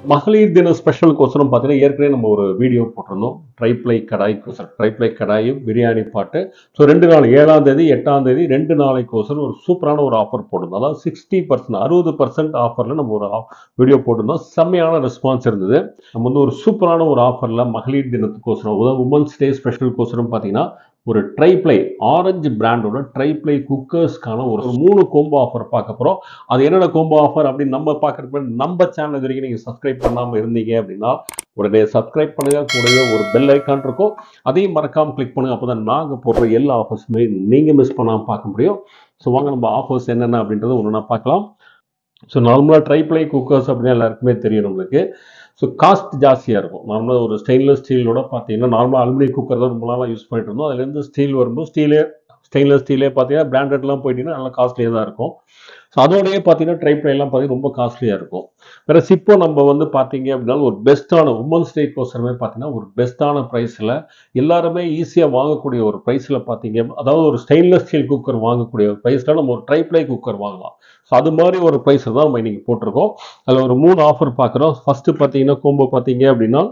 மகளிர் தின ஸ்பெஷலுக்கோசரம் பார்த்தீங்கன்னா ஏற்கனவே நம்ம ஒரு வீடியோ போட்டிருந்தோம் ட்ரைப்ளை கடாய் ட்ரைப்ளை கடாயும் பிரியாணி பாட்டு ஸோ ரெண்டு நாள் ஏழாம் தேதி எட்டாம் தேதி ரெண்டு நாளைக்கோசரம் ஒரு சூப்பரான ஒரு ஆஃபர் போட்டிருந்தோம் அதாவது சிக்ஸ்டி பர்சன்ட் அறுபது பர்சன்ட் ஆஃபரில் நம்ம ஒரு வீடியோ போட்டிருந்தோம் செம்மையான ரெஸ்பான்ஸ் இருந்தது நம்ம வந்து ஒரு சூப்பரான ஒரு ஆஃபரில் மகளிர் தினத்துக்கோசரம் உதவும் உமன்ஸ் டே ஸ்பெஷலுக்கோசரம் பார்த்தீங்கன்னா ஒரு ட்ரைப்ளை ஆரஞ்சு பிராண்டோட ட்ரைப்ளை குக்கர்ஸ்க்கான ஒரு மூணு கோம்போ ஆஃபர் பார்க்க போகிறோம் அது என்னென்ன கோம்போ ஆஃபர் அப்படின்னு நம்ம பார்க்கறதுக்கு முன்னாடி நம்ம சேனல் இது வரைக்கும் நீங்கள் சப்ஸ்கிரைப் பண்ணாமல் இருந்தீங்க அப்படின்னா உடனே சப்ஸ்கிரைப் பண்ணுங்க கூடவே ஒரு பெல் ஐக்கான் இருக்கும் அதையும் மறக்காம கிளிக் பண்ணுங்க அப்போ தான் நாங்கள் போடுற எல்லா ஆஃபர்ஸுமே நீங்கள் மிஸ் பண்ணாமல் பார்க்க முடியும் ஸோ வாங்க நம்ம ஆஃபர்ஸ் என்னென்ன அப்படின்றத ஒன்று பார்க்கலாம் ஸோ நார்மலாக ட்ரைப்ளை குக்கர்ஸ் அப்படின்னா எல்லாருக்குமே தெரியும் நம்மளுக்கு ஸோ காஸ்ட் ஜாஸ்தியாக இருக்கும் நார்மலாக ஒரு ஸ்டெயின்லெஸ் ஸ்டீலோட பார்த்தீங்கன்னா நார்மலாக அலுமினியம் குக்கர் தான் ரொம்ப நாளாக யூஸ் பண்ணிட்டு இருந்தோம் அதுலேருந்து ஸ்டீல் வரும்போது ஸ்டீலே ஸ்டெயின்லெஸ் ஸ்டீலே பார்த்தீங்கன்னா பிராண்டட்லாம் போயிட்டீங்கன்னா நல்லா காஸ்ட்லியாக தான் இருக்கும் ஸோ அதோடய பார்த்தீங்கன்னா ட்ரைப்ளைலாம் பார்த்தீங்கன்னா ரொம்ப காஸ்ட்லியாக இருக்கும் வேற இப்போ நம்ம வந்து பார்த்தீங்க அப்படின்னா ஒரு பெஸ்ட்டான உமன்ஸ் டே கோசரமே பார்த்தீங்கன்னா ஒரு பெஸ்ட்டான ப்ரைஸில் எல்லாருமே ஈஸியாக வாங்கக்கூடிய ஒரு ப்ரைஸில் பார்த்தீங்க அதாவது ஒரு ஸ்டெயின்லெஸ் ஸ்டீல் குக்கர் வாங்கக்கூடிய ஒரு ப்ரைஸில் நம்ம ஒரு ட்ரைப்ளை குக்கர் வாங்கலாம் ஸோ அது மாதிரி ஒரு ப்ரைஸில் தான் நம்ம இன்னைக்கு போட்டிருக்கோம் அதில் ஒரு மூணு ஆஃபர் பார்க்குறோம் ஃபஸ்ட்டு பார்த்தீங்கன்னா கோம்போ பார்த்தீங்க அப்படின்னா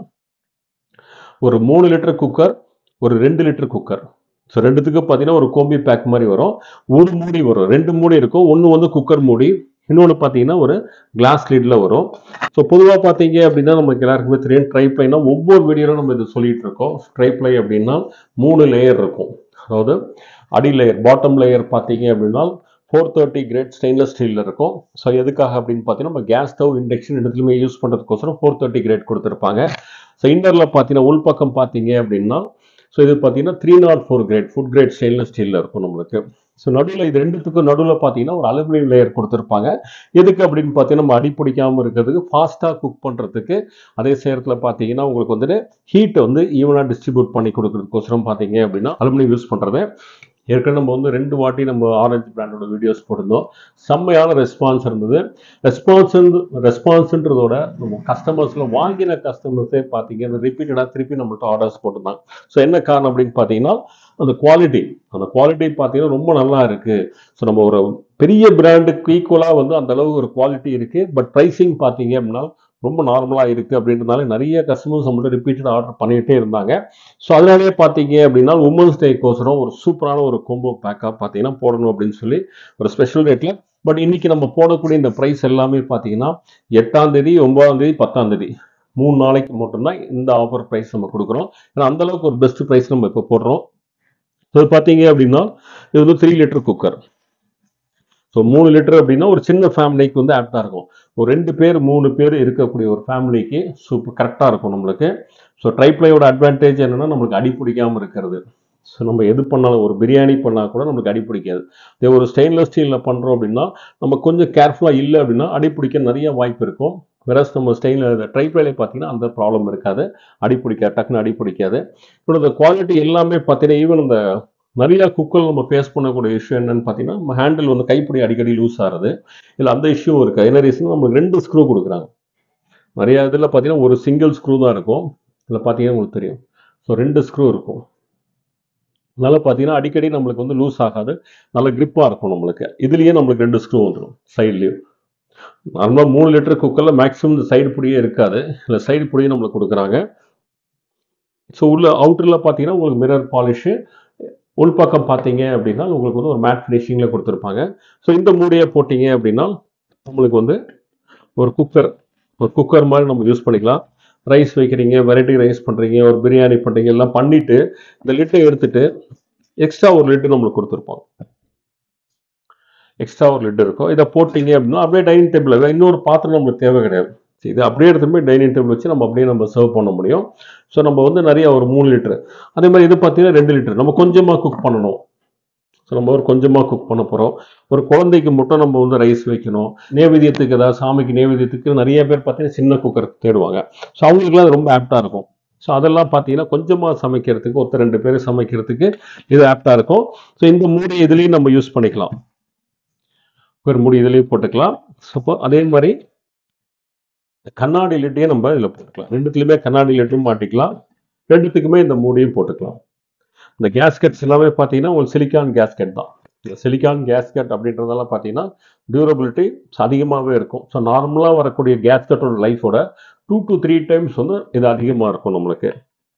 ஒரு மூணு லிட்டர் குக்கர் ஒரு ரெண்டு லிட்டர் குக்கர் ஸோ ரெண்டுத்துக்கு பார்த்தீங்கன்னா ஒரு கோம்பி பேக் மாதிரி வரும் ஒரு மூடி வரும் ரெண்டு மூடி இருக்கும் ஒன்று வந்து குக்கர் மூடி இன்னொன்று பார்த்தீங்கன்னா ஒரு கிளாஸ் லீடில் வரும் ஸோ பொதுவாக பார்த்தீங்க அப்படின்னா நமக்கு எல்லாருக்குமே தெரியும் ட்ரைப்ளைனா ஒவ்வொரு வீடியோவில் நம்ம இது சொல்லிட்டு இருக்கோம் ட்ரைப்ளை அப்படின்னா மூணு லேயர் இருக்கும் அதாவது அடி லேயர் பாட்டம் லேயர் பார்த்தீங்க அப்படின்னா ஃபோர் தேர்ட்டி கிரேட் ஸ்டெயின்லெஸ் ஸ்டீலில் இருக்கும் ஸோ எதுக்காக அப்படின்னு பார்த்தீங்கன்னா நம்ம கேஸ் ஸ்டவ் இண்டக்ஷன் இடத்துலையுமே யூஸ் பண்ணுறதுக்கோசரம் ஃபோர் தேர்ட்டி கிரேட் கொடுத்துருப்பாங்க ஸோ இன்னரில் பார்த்தீங்கன்னா உள்பக்கம் பார்த்தீங்க அப்படின்னா ஸோ இது பார்த்தீங்கன்னா three naught four grade food grade stainless ஸ்டீலில் இருக்கும் நம்மளுக்கு ஸோ நடுவில் இது ரெண்டுத்துக்கும் நடுவில் பார்த்தீங்கன்னா ஒரு அலுமினியம் லேயர் கொடுத்துருப்பாங்க எதுக்கு அப்படின்னு பார்த்தீங்கன்னா நம்ம அடி பிடிக்காமல் இருக்கிறதுக்கு ஃபாஸ்ட்டாக குக் பண்ணுறதுக்கு அதே நேரத்தில் பார்த்தீங்கன்னா உங்களுக்கு வந்துட்டு ஹீட்டை வந்து ஈவனாக டிஸ்ட்ரிபியூட் பண்ணி கொடுக்குறதுக்கோசரம் பார்த்தீங்க அப்படின்னா அலுமினியம் யூஸ் பண்ணுறது ஏற்கனவே நம்ம வந்து ரெண்டு வாட்டி நம்ம ஆரஞ்சு பிராண்டோட வீடியோஸ் போட்டிருந்தோம் செம்மையான ரெஸ்பான்ஸ் இருந்தது ரெஸ்பான்ஸ் ரெஸ்பான்ஸுன்றதோட நம்ம கஸ்டமர்ஸில் வாங்கின கஸ்டமர்ஸே பார்த்தீங்கன்னா ரிப்பீட்டடாக திருப்பி நம்மள்ட்ட ஆர்டர்ஸ் போட்டிருந்தாங்க ஸோ என்ன காரணம் அப்படின்னு பார்த்தீங்கன்னா அந்த குவாலிட்டி அந்த குவாலிட்டி பார்த்தீங்கன்னா ரொம்ப நல்லா இருக்கு ஸோ நம்ம ஒரு பெரிய பிராண்டுக்கு ஈக்குவலாக வந்து அந்த அளவு ஒரு குவாலிட்டி இருக்கு பட் ப்ரைஸிங் பார்த்தீங்க அப்படின்னா ரொம்ப நார்மலாக இருக்குது அப்படின்றதுனால நிறைய கஸ்டமர்ஸ் நம்மள்ட்ட ரிப்பீட்டட் ஆர்டர் பண்ணிகிட்டே இருந்தாங்க ஸோ அதனாலேயே பார்த்தீங்க அப்படின்னா உமன்ஸ் டேக்கோசரம் ஒரு சூப்பரான ஒரு கோம்போ பேக்காக பார்த்தீங்கன்னா போடணும் அப்படின்னு சொல்லி ஒரு ஸ்பெஷல் ரேட்டில் பட் இன்னைக்கு நம்ம போடக்கூடிய இந்த ப்ரைஸ் எல்லாமே பார்த்தீங்கன்னா எட்டாம் தேதி ஒன்பதாம் தேதி பத்தாம் தேதி மூணு நாளைக்கு மட்டும்தான் இந்த ஆஃபர் ப்ரைஸ் நம்ம கொடுக்குறோம் ஏன்னா அந்த அளவுக்கு ஒரு பெஸ்ட் ப்ரைஸ் நம்ம இப்போ போடுறோம் ஸோ பார்த்தீங்க அப்படின்னா இது வந்து த்ரீ லிட்டர் குக்கர் ஸோ மூணு லிட்டர் அப்படின்னா ஒரு சின்ன ஃபேமிலிக்கு வந்து ஆப்டாக இருக்கும் ஒரு ரெண்டு பேர் மூணு பேர் இருக்கக்கூடிய ஒரு ஃபேமிலிக்கு சூப்பர் கரெக்டாக இருக்கும் நம்மளுக்கு ஸோ ட்ரைப்ளையோட அட்வான்டேஜ் என்னென்னா நம்மளுக்கு அடி பிடிக்காமல் இருக்கிறது ஸோ நம்ம எது பண்ணாலும் ஒரு பிரியாணி பண்ணால் கூட நம்மளுக்கு அடி பிடிக்காது இதே ஒரு ஸ்டெயின்லெஸ் ஸ்டீலில் பண்ணுறோம் அப்படின்னா நம்ம கொஞ்சம் கேர்ஃபுல்லாக இல்லை அப்படின்னா அடி பிடிக்க நிறைய வாய்ப்பு இருக்கும் வெரஸ் நம்ம ஸ்டெயின் ட்ரைப்ளைல பார்த்தீங்கன்னா அந்த ப்ராப்ளம் இருக்காது அடி பிடிக்காது டக்குன்னு அடி பிடிக்காது இப்போ இந்த குவாலிட்டி எல்லாமே பார்த்தீங்கன்னா ஈவன் இந்த நிறைய குக்கர் நம்ம ஃபேஸ் பண்ணக்கூடிய இஷ்யூ என்னன்னு பார்த்தீங்கன்னா நம்ம ஹேண்டில் வந்து கைப்பிடி அடிக்கடி லூஸ் ஆகுது இல்லை அந்த இஷ்யூ இருக்குது என்ன ரீசன் நம்மளுக்கு ரெண்டு ஸ்க்ரூ கொடுக்குறாங்க நிறைய இதில் பார்த்தீங்கன்னா ஒரு சிங்கிள் ஸ்க்ரூ தான் இருக்கும் இதில் பார்த்தீங்கன்னா உங்களுக்கு தெரியும் ஸோ ரெண்டு ஸ்க்ரூ இருக்கும் அதனால பார்த்தீங்கன்னா அடிக்கடி நம்மளுக்கு வந்து லூஸ் ஆகாது நல்ல கிரிப்பாக இருக்கும் நம்மளுக்கு இதுலேயே நம்மளுக்கு ரெண்டு ஸ்க்ரூ வந்துடும் சைட்லேயும் நார்மலாக மூணு லிட்டர் குக்கரில் மேக்ஸிமம் இந்த சைடு பிடியே இருக்காது இல்லை சைடு பிடியே நம்மளுக்கு கொடுக்குறாங்க ஸோ உள்ள அவுட்டரில் பார்த்தீங்கன்னா உங்களுக்கு மிரர் பாலிஷு உள்பக்கம் பார்த்தீங்க அப்படின்னா உங்களுக்கு வந்து ஒரு மேட் ஃபினிஷிங்கில் கொடுத்துருப்பாங்க ஸோ இந்த மூடியை போட்டிங்க அப்படின்னா நம்மளுக்கு வந்து ஒரு குக்கர் ஒரு குக்கர் மாதிரி நம்ம யூஸ் பண்ணிக்கலாம் ரைஸ் வைக்கிறீங்க வெரைட்டி ரைஸ் பண்ணுறீங்க ஒரு பிரியாணி பண்ணுறீங்க எல்லாம் பண்ணிவிட்டு இந்த லிட்டை எடுத்துட்டு எக்ஸ்ட்ரா ஒரு லிட்டு நம்மளுக்கு கொடுத்துருப்பாங்க எக்ஸ்ட்ரா ஒரு லிட்டு இருக்கும் இதை போட்டிங்க அப்படின்னா அப்படியே டைனிங் டேபிள் இன்னொரு பாத்திரம் நம்மளுக்கு தேவை கிடையாது இது அப்படியே எடுத்துட்டு போய் டைனிங் டேபிள் வச்சு நம்ம அப்படியே நம்ம சர்வ் பண்ண முடியும் ஸோ நம்ம வந்து நிறைய ஒரு மூணு லிட்டரு அதே மாதிரி இது பார்த்தீங்கன்னா ரெண்டு லிட்டர் நம்ம கொஞ்சமாக குக் பண்ணணும் ஸோ நம்ம ஒரு கொஞ்சமாக குக் பண்ண போகிறோம் ஒரு குழந்தைக்கு மட்டும் நம்ம வந்து ரைஸ் வைக்கணும் நேவேதியத்துக்கு ஏதாவது சாமிக்கு நேவேதியத்துக்கு நிறைய பேர் பார்த்தீங்கன்னா சின்ன குக்கர் தேடுவாங்க ஸோ அவங்களுக்குலாம் அது ரொம்ப ஆப்டாக இருக்கும் ஸோ அதெல்லாம் பார்த்தீங்கன்னா கொஞ்சமாக சமைக்கிறதுக்கு ஒருத்தர் ரெண்டு பேர் சமைக்கிறதுக்கு இது ஆப்டாக இருக்கும் ஸோ இந்த மூடி இதுலேயும் நம்ம யூஸ் பண்ணிக்கலாம் ஒரு மூடி இதுலேயும் போட்டுக்கலாம் ஸோ அதே மாதிரி கண்ணாடி லிட்டையே நம்ம இதில் போட்டுக்கலாம் ரெண்டுத்துலையுமே கண்ணாடி லிட்டும் மாட்டிக்கலாம் ரெண்டுத்துக்குமே இந்த மூடியும் போட்டுக்கலாம் இந்த கேஸ்கெட்ஸ் எல்லாமே பார்த்தீங்கன்னா உங்களுக்கு சிலிக்கான் கேஸ்கெட் தான் சிலிக்கான் கேஸ்கட் அப்படின்றதெல்லாம் பார்த்தீங்கன்னா டியூரபிலிட்டி அதிகமாகவே இருக்கும் ஸோ நார்மலாக வரக்கூடிய கேஸ்கட்டோட லைஃபோட டூ டு த்ரீ டைம்ஸ் வந்து இது அதிகமாக இருக்கும் நம்மளுக்கு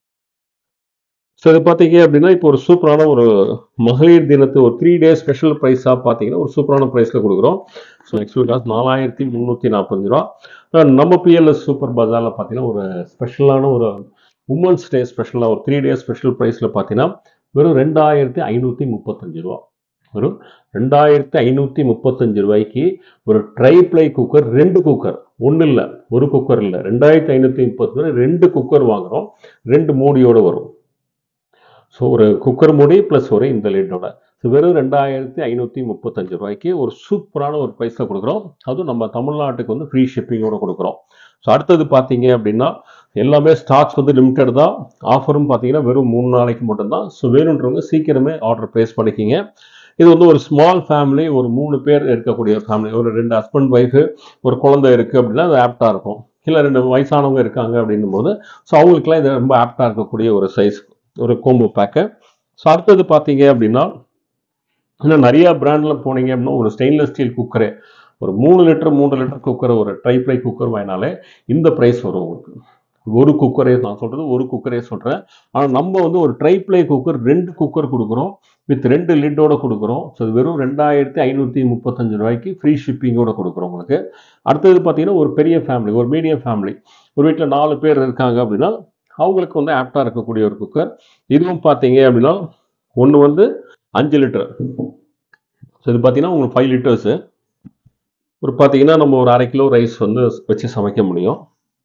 ஸோ இது பார்த்தீங்க அப்படின்னா இப்போ ஒரு சூப்பரான ஒரு மகளிர் தினத்து ஒரு த்ரீ டேஸ் ஸ்பெஷல் ப்ரைஸாக பார்த்தீங்கன்னா ஒரு சூப்பரான ப்ரைஸில் கொடுக்குறோம் ஸோ ஆக்சுவல் காஸ்ட் நாலாயிரத்தி முந்நூற்றி நாற்பத்தஞ்சு ரூபா அஹ் நம்ம பிஎல்எஸ் சூப்பர் பஜாரில் பார்த்தீங்கன்னா ஒரு ஸ்பெஷலான ஒரு உமன்ஸ் டே ஸ்பெஷலாக ஒரு த்ரீ டேஸ் ஸ்பெஷல் ப்ரைஸில் பார்த்தீங்கன்னா வெறும் ரெண்டாயிரத்தி ஐநூற்றி முப்பத்தஞ்சு ரூபா வெறும் ரெண்டாயிரத்தி ஐநூற்றி முப்பத்தஞ்சு ரூபாய்க்கு ஒரு ட்ரை ப்ளை குக்கர் ரெண்டு குக்கர் ஒன்றும் இல்லை ஒரு குக்கர் இல்லை ரெண்டாயிரத்தி ஐநூற்றி முப்பது ரூபாய் ரெண்டு குக்கர் வாங்குகிறோம் ரெண்டு மூடியோடு வரும் ஸோ ஒரு குக்கர் மூடி ப்ளஸ் ஒரு இந்த லிட்டோட ஸோ வெறும் ரெண்டாயிரத்தி ஐநூற்றி முப்பத்தஞ்சு ரூபாய்க்கு ஒரு சூப்பரான ஒரு ப்ரைஸில் கொடுக்குறோம் அதுவும் நம்ம தமிழ்நாட்டுக்கு வந்து ஃப்ரீ ஷிப்பிங்கோட கொடுக்குறோம் ஸோ அடுத்தது பார்த்தீங்க அப்படின்னா எல்லாமே ஸ்டாக்ஸ் வந்து லிமிட்டட் தான் ஆஃபரும் பார்த்தீங்கன்னா வெறும் மூணு நாளைக்கு மட்டும்தான் ஸோ வேணுன்றவங்க சீக்கிரமே ஆர்டர் ப்ளேஸ் பண்ணிக்கிங்க இது வந்து ஒரு ஸ்மால் ஃபேமிலி ஒரு மூணு பேர் இருக்கக்கூடிய ஃபேமிலி ஒரு ரெண்டு ஹஸ்பண்ட் ஒய்ஃபு ஒரு குழந்தை இருக்குது அப்படின்னா அது ஆப்டாக இருக்கும் இல்லை ரெண்டு வயசானவங்க இருக்காங்க அப்படின்னும் போது ஸோ அவங்களுக்குலாம் இது ரொம்ப ஆப்டாக இருக்கக்கூடிய ஒரு சைஸ் ஒரு கோம்போ பேக்கு ஸோ அடுத்தது பார்த்தீங்க அப்படின்னா இன்னும் நிறையா பிராண்டில் போனீங்க அப்படின்னா ஒரு ஸ்டெயின்லெஸ் ஸ்டீல் குக்கரு ஒரு மூணு லிட்டர் மூணு லிட்டர் குக்கர் ஒரு ட்ரைப்ளை குக்கர் வாங்கினாலே இந்த ப்ரைஸ் வரும் உங்களுக்கு ஒரு குக்கரே நான் சொல்கிறது ஒரு குக்கரே சொல்கிறேன் ஆனால் நம்ம வந்து ஒரு ட்ரைப்ளை குக்கர் ரெண்டு குக்கர் கொடுக்குறோம் வித் ரெண்டு லிட்டோட கொடுக்குறோம் ஸோ இது வெறும் ரெண்டாயிரத்தி ஐநூற்றி முப்பத்தஞ்சு ரூபாய்க்கு ஃப்ரீ ஷிப்பிங்கோட கொடுக்குறோம் உங்களுக்கு அடுத்தது பார்த்தீங்கன்னா ஒரு பெரிய ஃபேமிலி ஒரு மீடியம் ஃபேமிலி ஒரு வீட்டில் நாலு பேர் இருக்காங்க அப்படின்னா அவங்களுக்கு வந்து ஆப்டாக இருக்கக்கூடிய ஒரு குக்கர் இதுவும் பார்த்தீங்க அப்படின்னா ஒன்று வந்து அஞ்சு லிட்டர் ஸோ இது பார்த்தீங்கன்னா உங்களுக்கு ஃபைவ் லிட்டர்ஸு ஒரு பார்த்தீங்கன்னா நம்ம ஒரு அரை கிலோ ரைஸ் வந்து வச்சு சமைக்க முடியும்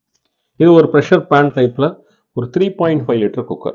இது ஒரு ப்ரெஷர் பேன் டைப்பில் ஒரு three point five litre cooker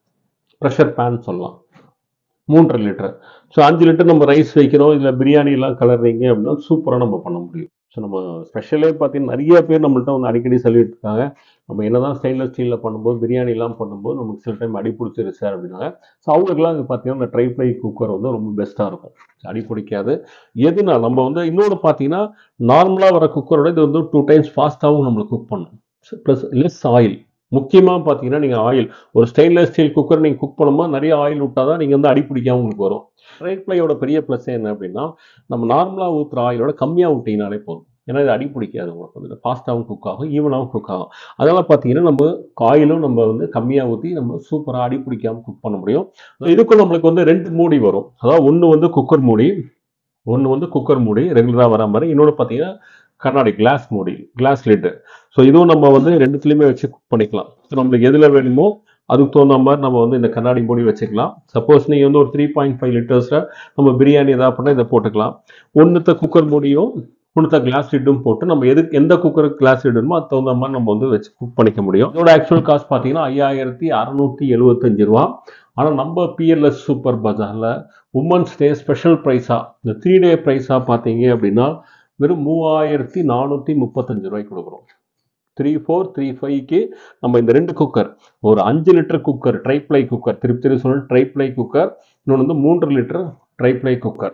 pressure pan சொல்லலாம் மூன்றரை லிட்டர் ஸோ அஞ்சு லிட்டர் நம்ம ரைஸ் வைக்கிறோம் இதில் பிரியாணிலாம் கலர்றீங்க அப்படின்னா சூப்பராக நம்ம பண்ண முடியும் ஸோ நம்ம ஸ்பெஷலே பார்த்தீங்கன்னா நிறைய பேர் நம்மள்ட்ட வந்து அடிக்கடி சொல்லிட்டு இருக்காங்க நம்ம என்னதான் ஸ்டெயின்லெஸ் ஸ்டீலில் பண்ணும்போது பிரியாணிலாம் பண்ணும்போது நமக்கு சில டைம் அடி பிடிச்சிருச்சு அப்படின்னாங்க ஸோ அவங்களுக்குலாம் இது பார்த்தீங்கன்னா இந்த ட்ரை ஃப்ளை குக்கர் வந்து ரொம்ப பெஸ்ட்டாக இருக்கும் அடி பிடிக்காது எதுனா நம்ம வந்து இன்னொன்று பார்த்தீங்கன்னா நார்மலாக வர குக்கரோட இது வந்து டூ டைம்ஸ் ஃபாஸ்ட்டாகவும் நம்மளுக்கு குக் பண்ணும் ப்ளஸ் லெஸ் ஆயில் முக்கியமாக பார்த்தீங்கன்னா நீங்கள் ஆயில் ஒரு ஸ்டெயின்லெஸ் ஸ்டீல் குக்கர் நீங்கள் குக் பண்ணும்போது நிறைய ஆயில் விட்டால் தான் நீங்கள் வந்து அடி பிடிக்காம உங்களுக்கு வரும் ரைட் ஃப்ளையோட பெரிய ப்ளஸ் என்ன அப்படின்னா நம்ம நார்மலாக ஊற்றுற ஆயிலோட கம்மியாக விட்டிங்கனாலே போதும் ஏன்னா இது அடி பிடிக்காது உங்களுக்கு வந்து ஃபாஸ்ட்டாகவும் குக் ஆகும் ஈவனாகவும் குக் ஆகும் அதனால் பார்த்தீங்கன்னா நம்ம ஆயிலும் நம்ம வந்து கம்மியாக ஊற்றி நம்ம சூப்பராக அடி பிடிக்காம குக் பண்ண முடியும் இதுக்கும் நம்மளுக்கு வந்து ரெண்டு மூடி வரும் அதாவது ஒன்று வந்து குக்கர் மூடி ஒன்று வந்து குக்கர் மூடி ரெகுலராக வர மாதிரி இன்னொன்று பார்த்தீங்கன்னா கண்ணாடி கிளாஸ் மூடி கிளாஸ் லிட்டு ஸோ இதுவும் நம்ம வந்து ரெண்டுத்துலேயுமே வச்சு குக் பண்ணிக்கலாம் ஸோ நம்மளுக்கு எதில் வேணுமோ அதுக்கு தகுந்த மாதிரி நம்ம வந்து இந்த கண்ணாடி மூடி வச்சுக்கலாம் சப்போஸ் நீங்கள் வந்து ஒரு த்ரீ பாயிண்ட் ஃபைவ் லிட்டர்ஸில் நம்ம பிரியாணி எதாவது பண்ணால் இதை போட்டுக்கலாம் ஒன்றுத்த குக்கர் மூடியும் ஒன்றுத்த கிளாஸ் லிட்டும் போட்டு நம்ம எதுக்கு எந்த குக்கருக்கு கிளாஸ் லிட்டுமோ அது தகுந்த மாதிரி நம்ம வந்து வச்சு குக் பண்ணிக்க முடியும் இதோட ஆக்சுவல் காஸ்ட் பார்த்தீங்கன்னா ஐயாயிரத்தி அறநூற்றி எழுபத்தஞ்சு ரூபா ஆனால் நம்ம பிஎல்எஸ் சூப்பர் பஜாரில் உமன்ஸ் டே ஸ்பெஷல் ப்ரைஸாக இந்த த்ரீ டே ப்ரைஸாக பார்த்தீங்க அப்படின்னா வெறும் மூவாயிரத்தி நானூற்றி முப்பத்தஞ்சு ரூபாய்க்கு கொடுக்குறோம் த்ரீ ஃபோர் த்ரீ ஃபைவ்க்கு நம்ம இந்த ரெண்டு குக்கர் ஒரு அஞ்சு லிட்டர் குக்கர் ட்ரைப்ளை குக்கர் திருப்பி திருப்பி சொல்லணும் ட்ரைப்ளை குக்கர் இன்னொன்று வந்து மூன்று லிட்டர் ட்ரைப்ளை குக்கர்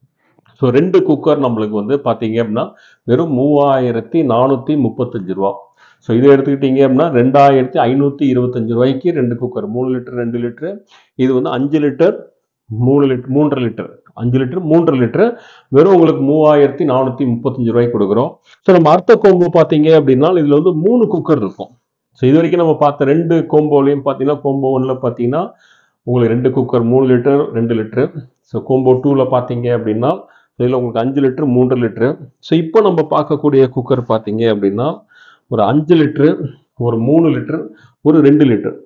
ஸோ ரெண்டு குக்கர் நம்மளுக்கு வந்து பார்த்தீங்க அப்படின்னா வெறும் மூவாயிரத்தி நானூற்றி முப்பத்தஞ்சு ரூபா ஸோ இதை எடுத்துக்கிட்டீங்க அப்படின்னா ரெண்டாயிரத்தி ஐநூற்றி இருபத்தஞ்சு ரூபாய்க்கு ரெண்டு குக்கர் மூணு லிட்டர் ரெண்டு லிட்டரு இது வந்து அஞ்சு லிட்டர் மூணு லிட்டர் மூன்றரை லிட்டர் அஞ்சு லிட்டர் மூன்றரை லிட்டர் வெறும் உங்களுக்கு மூவாயிரத்தி நானூற்றி முப்பத்தஞ்சு ரூபாய்க்கு கொடுக்குறோம் ஸோ நம்ம அர்த்த கோம்போ பார்த்தீங்க அப்படின்னா இதில் வந்து மூணு குக்கர் இருக்கும் ஸோ இது வரைக்கும் நம்ம பார்த்த ரெண்டு கோம்போலையும் பார்த்தீங்கன்னா கோம்போ ஒன்றில் பார்த்தீங்கன்னா உங்களுக்கு ரெண்டு குக்கர் மூணு லிட்டர் ரெண்டு லிட்டரு ஸோ கோம்போ டூவில் பார்த்தீங்க அப்படின்னா இதில் உங்களுக்கு அஞ்சு லிட்டர் மூன்று லிட்டரு ஸோ இப்போ நம்ம பார்க்கக்கூடிய குக்கர் பார்த்தீங்க அப்படின்னா ஒரு அஞ்சு லிட்டரு ஒரு மூணு லிட்டர் ஒரு ரெண்டு லிட்டர்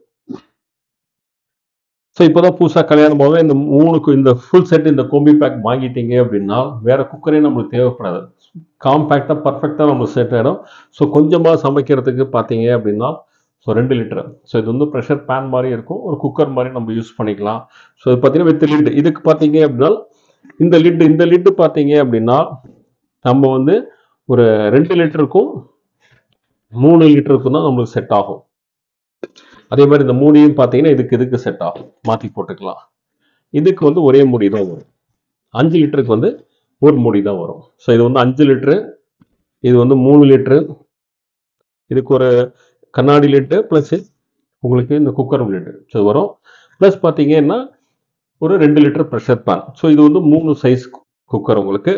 ஸோ இப்போதான் புதுசாக கல்யாணம் போக இந்த மூணுக்கு இந்த ஃபுல் செட் இந்த கோம்பி பேக் வாங்கிட்டீங்க அப்படின்னா வேற குக்கரே நம்மளுக்கு தேவைப்படாது காம்பேக்டாக பர்ஃபெக்டாக நம்மளுக்கு செட் ஆகிடும் ஸோ கொஞ்சமாக சமைக்கிறதுக்கு பார்த்தீங்க அப்படின்னா ஸோ ரெண்டு லிட்டர் ஸோ இது வந்து ப்ரெஷர் பேன் மாதிரி இருக்கும் ஒரு குக்கர் மாதிரி நம்ம யூஸ் பண்ணிக்கலாம் ஸோ இது பார்த்தீங்கன்னா வித் லிட் இதுக்கு பார்த்தீங்க அப்படின்னா இந்த லிட் இந்த லிட்டு பார்த்தீங்க அப்படின்னா நம்ம வந்து ஒரு ரெண்டு லிட்டருக்கும் மூணு லிட்டருக்கும் தான் நம்மளுக்கு செட் ஆகும் அதே மாதிரி இந்த மூடியும் பார்த்தீங்கன்னா இதுக்கு இதுக்கு செட் ஆகும் மாற்றி போட்டுக்கலாம் இதுக்கு வந்து ஒரே மூடி தான் வரும் அஞ்சு லிட்டருக்கு வந்து ஒரு மூடி தான் வரும் ஸோ இது வந்து அஞ்சு லிட்ரு இது வந்து மூணு லிட்ரு இதுக்கு ஒரு கண்ணாடி லிட்டு ப்ளஸ் உங்களுக்கு இந்த குக்கர் லிட்டு ஸோ வரும் ப்ளஸ் பார்த்தீங்கன்னா ஒரு ரெண்டு லிட்டர் ப்ரெஷர் பேன் ஸோ இது வந்து மூணு சைஸ் குக்கர் உங்களுக்கு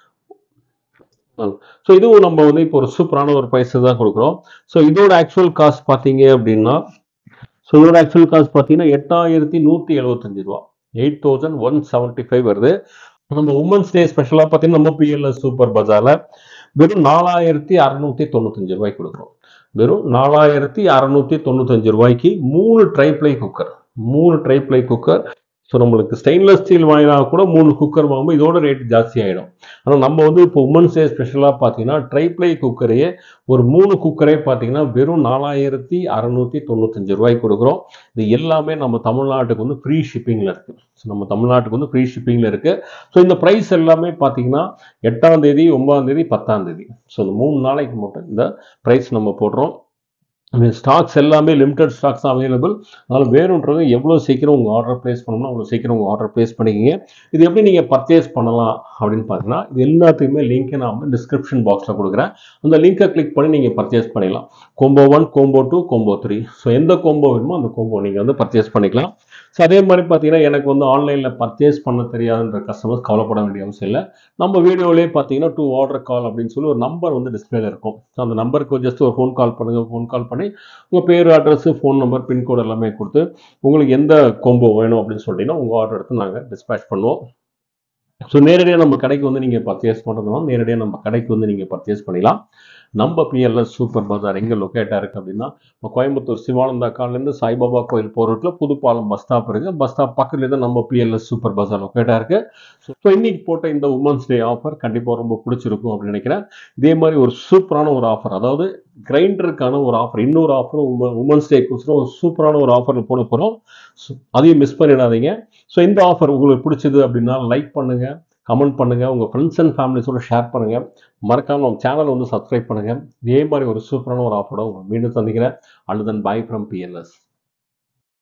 ஸோ இதுவும் நம்ம வந்து இப்போ ஒரு சூப்பரான ஒரு ப்ரைஸ் தான் கொடுக்குறோம் ஸோ இதோட ஆக்சுவல் காஸ்ட் பார்த்தீங்க அப்படின்னா ஸோ இதோட ஆக்சுவல் காஸ்ட் பார்த்தீங்கன்னா எட்டாயிரத்தி நூற்றி எழுபத்தஞ்சு ரூபா eight thousand one seventy five வருது நம்ம உமன்ஸ் டே ஸ்பெஷலாக பார்த்தீங்கன்னா நம்ம பிஎல்எஸ் சூப்பர் பஜாரில் வெறும் நாலாயிரத்தி அறநூற்றி தொண்ணூத்தஞ்சு ரூபாய்க்கு கொடுக்குறோம் வெறும் நாலாயிரத்தி அறநூற்றி தொண்ணூத்தஞ்சு ரூபாய்க்கு மூணு ட்ரைப்ளை குக்கர் மூணு ட்ரைப்ளை குக்கர் ஸோ நம்மளுக்கு ஸ்டெயின்லெஸ் ஸ்டீல் வாங்கினா கூட மூணு குக்கர் வாங்கும்போது இதோட ரேட் ஜாஸ்தி ஆகிடும் ஆனால் நம்ம வந்து இப்போ உமன்ஸ் டே ஸ்பெஷலாக பார்த்தீங்கன்னா ட்ரைப்ளை குக்கரையே ஒரு மூணு குக்கரே பார்த்தீங்கன்னா வெறும் நாலாயிரத்தி அறநூற்றி தொண்ணூத்தஞ்சு ரூபாய்க்கு கொடுக்குறோம் இது எல்லாமே நம்ம தமிழ்நாட்டுக்கு வந்து ஃப்ரீ ஷிப்பிங்கில் இருக்குது ஸோ நம்ம தமிழ்நாட்டுக்கு வந்து ஃப்ரீ ஷிப்பிங்கில் இருக்குது ஸோ இந்த ப்ரைஸ் எல்லாமே பார்த்தீங்கன்னா எட்டாம் தேதி ஒன்பதாம் தேதி பத்தாம் தேதி ஸோ இந்த மூணு நாளைக்கு மட்டும் இந்த ப்ரைஸ் நம்ம போடுறோம் ஸ்டாக்ஸ் எல்லாமே லிமிடெட் ஸ்டாக்ஸ் அவைலபிள் அதனால் வேணுன்றது எவ்வளோ சீக்கிரம் உங்கள் ஆர்டர் ப்ளேஸ் பண்ணணும்னா அவ்வளோ சீக்கிரம் உங்கள் ஆர்டர் ப்ளேஸ் பண்ணிக்கிங்க இது எப்படி நீங்கள் பர்ச்சேஸ் பண்ணலாம் அப்படின்னு பார்த்தீங்கன்னா இது எல்லாத்துக்குமே லிங்க்கை நான் வந்து டிஸ்கிரிப்ஷன் பாக்ஸில் கொடுக்குறேன் அந்த லிங்கை கிளிக் பண்ணி நீங்கள் பர்ச்சேஸ் பண்ணிடலாம் combo one combo two combo three so எந்த கோம்போ வேணுமோ அந்த கோம்போ நீங்கள் வந்து பர்ச்சேஸ் பண்ணிக்கலாம் ஸோ அதே மாதிரி பார்த்தீங்கன்னா எனக்கு வந்து ஆன்லைனில் பர்ச்சேஸ் பண்ண தெரியாதுன்ற கஸ்டமர்ஸ் கவலைப்பட வேண்டிய அவசியம் இல்லை நம்ம வீடியோலேயே பார்த்தீங்கன்னா டூ ஆர்டர் கால் அப்படின்னு சொல்லி ஒரு நம்பர் வந்து டிஸ்பிளேல இருக்கும் ஸோ அந்த நம்பருக்கு ஜஸ்ட் ஒரு ஃபோன் கால் பண்ணுங்கள் ஃபோன் கால் பண்ணி உங்கள் பேர் அட்ரஸ் ஃபோன் நம்பர் பின்கோடு எல்லாமே கொடுத்து உங்களுக்கு எந்த கோம்போ வேணும் அப்படின்னு சொல்லிட்டீங்கன்னா உங்கள் ஆர்டர் எடுத்து நாங்கள் டிஸ்பேச் பண்ணுவோம் ஸோ நேரடியாக நம்ம கடைக்கு வந்து நீங்கள் பர்ச்சேஸ் பண்ணுறதுனா நேரடியாக நம்ம கடைக்கு வந்து நீங்கள் பர்ச்சேஸ் பண்ணிக்கலாம் நம்ம பிஎல்எஸ் சூப்பர் பஜார் எங்கே லொக்கேட்டாக இருக்குது அப்படின்னா நம்ம கோயம்புத்தூர் சிவானந்தா கால்லேருந்து சாய்பாபா கோயில் போகிற ரூட்டில் புதுப்பாலம் பஸ் ஸ்டாப் இருக்குது பஸ் ஸ்டாப் பக்கத்துலேயே தான் நம்ம பிஎல்எஸ் சூப்பர் பஜார் லொக்கேட்டாக இருக்குது ஸோ இன்னைக்கு போட்ட இந்த உமன்ஸ் டே ஆஃபர் கண்டிப்பாக ரொம்ப பிடிச்சிருக்கும் அப்படின்னு நினைக்கிறேன் இதே மாதிரி ஒரு சூப்பரான ஒரு ஆஃபர் அதாவது கிரைண்டருக்கான ஒரு ஆஃபர் இன்னொரு ஆஃபரும் உமன்ஸ் டேக்கு ஒரு சூப்பரான ஒரு ஆஃபர் போட போகிறோம் அதையும் மிஸ் பண்ணிடாதீங்க ஸோ இந்த ஆஃபர் உங்களுக்கு பிடிச்சது அப்படின்னா லைக் பண்ணுங்கள் கமெண்ட் பண்ணுங்கள் உங்கள் ஃப்ரெண்ட்ஸ் அண்ட் ஃபேமிலிஸோட ஷேர் பண்ணுங்கள் மறக்காமல் நம்ம சேனலை வந்து சப்ஸ்கிரைப் பண்ணுங்கள் இதே மாதிரி ஒரு சூப்பரான ஒரு ஆஃபரோட உங்களை மீண்டும் சந்திக்கிறேன் and then bye from BLS